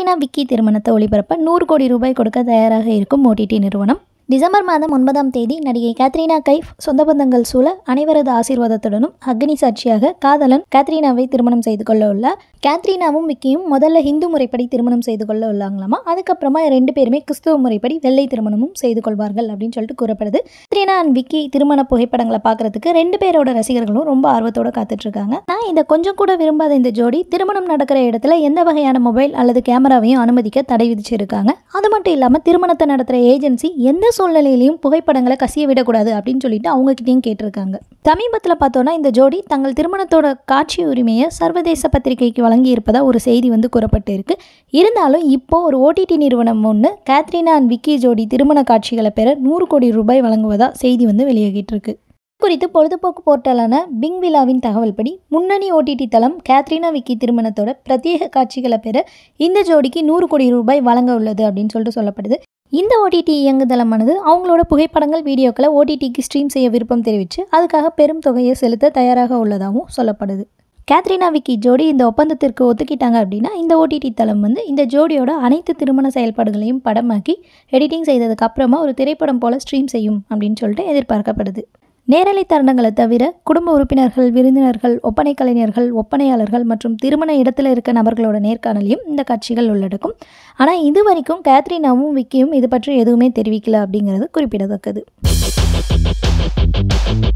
Katerina Vicky திருமணத்தை ஒளிபரப்ப நூறு கோடி ரூபாய் கொடுக்க தயாராக இருக்கும் ஓடிடி நிறுவனம் டிசம்பர் மாதம் ஒன்பதாம் தேதி நடிகை கேத்ரீனா கைஃப் சொந்த பந்தங்கள் சூழ அனைவரது ஆசீர்வாதத்துடனும் அக்னி சாட்சியாக காதலன் கேத்ரீனாவை திருமணம் செய்து கொள்ள உள்ளார் கேத்ரீனாவும் விக்கியும் முதல்ல ஹிந்து முறைப்படி திருமணம் செய்து கொள்ள உள்ளாங்களாமா அதுக்கப்புறமா ரெண்டு பேருமே கிறிஸ்துவ முறைப்படி வெள்ளை திருமணமும் செய்து கொள்வார்கள் அப்படின்னு சொல்லிட்டு கூறப்படுது கேத்ரீனா அண்ட் விக்கி திருமண புகைப்படங்களை பார்க்கறதுக்கு ரெண்டு பேரோட ரசிகர்களும் ரொம்ப ஆர்வத்தோட காத்துட்டு இருக்காங்க நான் இதை கொஞ்சம் கூட விரும்பாத இந்த ஜோடி திருமணம் நடக்கிற இடத்துல எந்த வகையான மொபைல் அல்லது கேமராவையும் அனுமதிக்க தடை விதிச்சிருக்காங்க அது மட்டும் இல்லாமல் திருமணத்தை நடத்துகிற ஏஜென்சி எந்த சூழ்நிலையிலையும் புகைப்படங்களை கசிய விடக்கூடாது அப்படின்னு சொல்லிட்டு அவங்க கிட்டேயும் கேட்டிருக்காங்க சமீபத்தில் பார்த்தோன்னா இந்த ஜோடி தங்கள் திருமணத்தோட காட்சி உரிமையை சர்வதேச பத்திரிகைக்கு வழங்கி இருப்பதா ஒரு செய்தி வந்து கூறப்பட்டு இருக்கு இருந்தாலும் இப்போ ஒரு ஓடிடி நிறுவனம் ஒன்று கேத்ரினா அண்ட் விக்கி ஜோடி திருமண காட்சிகளை பெற நூறு கோடி ரூபாய் வழங்குவதா செய்தி வந்து வெளியாகிட்டு இருக்கு குறித்து பொழுதுபோக்கு போர்ட்டலான பிங் விழாவின் தகவல்படி முன்னணி ஓடிடி தளம் கேத்ரினா விக்கி திருமணத்தோட பிரத்யேக காட்சிகளை பெற இந்த ஜோடிக்கு நூறு கோடி ரூபாய் வழங்க உள்ளது அப்படின்னு சொல்லிட்டு சொல்லப்படுது இந்த ஓடிடி இயங்குதளமானது அவங்களோட புகைப்படங்கள் வீடியோக்களை ஓடிடிக்கு ஸ்ட்ரீம் செய்ய விருப்பம் தெரிவித்து அதுக்காக பெரும் தொகையை செலுத்த தயாராக உள்ளதாகவும் சொல்லப்படுது கேத்ரினா விக்கி ஜோடி இந்த ஒப்பந்தத்திற்கு ஒத்துக்கிட்டாங்க அப்படின்னா இந்த ஓடிடி தளம் வந்து இந்த ஜோடியோட அனைத்து திருமண செயல்பாடுகளையும் படமாக்கி எடிட்டிங் செய்ததுக்கு அப்புறமா ஒரு திரைப்படம் போல ஸ்ட்ரீம் செய்யும் அப்படின்னு சொல்லிட்டு எதிர்பார்க்கப்படுது நேரலை தருணங்களை தவிர குடும்ப உறுப்பினர்கள் விருந்தினர்கள் ஒப்பனை கலைஞர்கள் ஒப்பனையாளர்கள் மற்றும் திருமண இடத்துல இருக்க நபர்களோட நேர்காணலையும் இந்த காட்சிகள் உள்ளடக்கும் ஆனால் இது வரைக்கும் கேத்ரினாவும் விக்கியும் இது பற்றி எதுவுமே தெரிவிக்கல அப்படிங்கிறது குறிப்பிடத்தக்கது